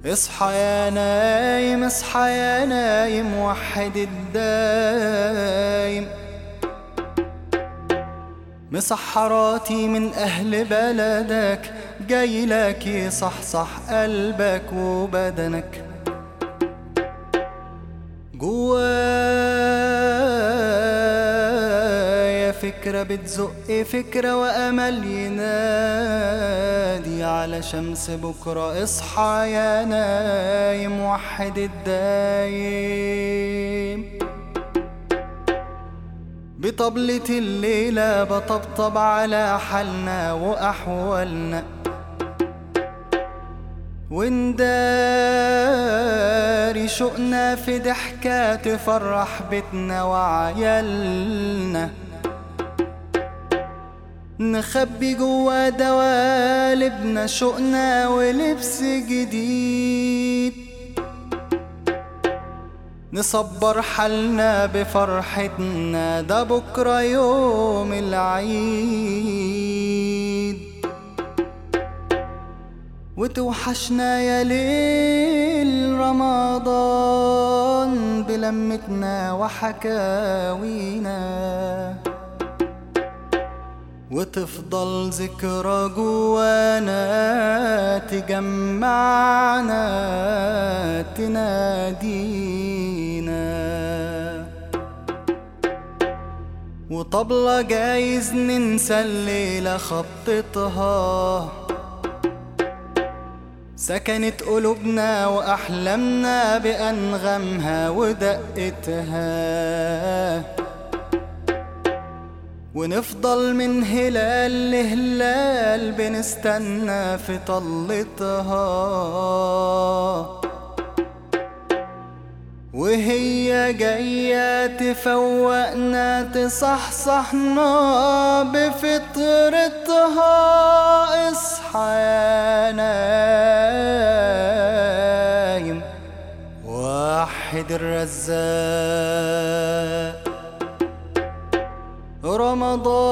اصحى يا نايم اصحى يا نايم وحد الدايم مسحراتي من أهل بلدك جاي لك يصحصح قلبك وبدنك جوايا فكرة بتزق فكرة وأمل ينادي على شمس بكرة اصحى يا نايم وحد الدايم بطبلة الليلة بطبطب على حالنا وأحوالنا ونداري شوقنا في ضحكة تفرح بيتنا وعيالنا نخبي جوا دوالبنا شوقنا ولبس جديد نصبر حالنا بفرحتنا ده بكرة يوم العيد وتوحشنا يا ليل رمضان بلمتنا وحكاوينا وتفضل ذكرى جوانا تجمعنا تنادينا وطبلة جايز ننسى الليلة خطتها سكنت قلوبنا وأحلامنا بأنغامها ودقتها ونفضل من هلال لهلال بنستنى في طلتها وهي جاية تفوقنا تصحصحنا بفطرتها اصحى يا نايم وحد الرزاق رمضان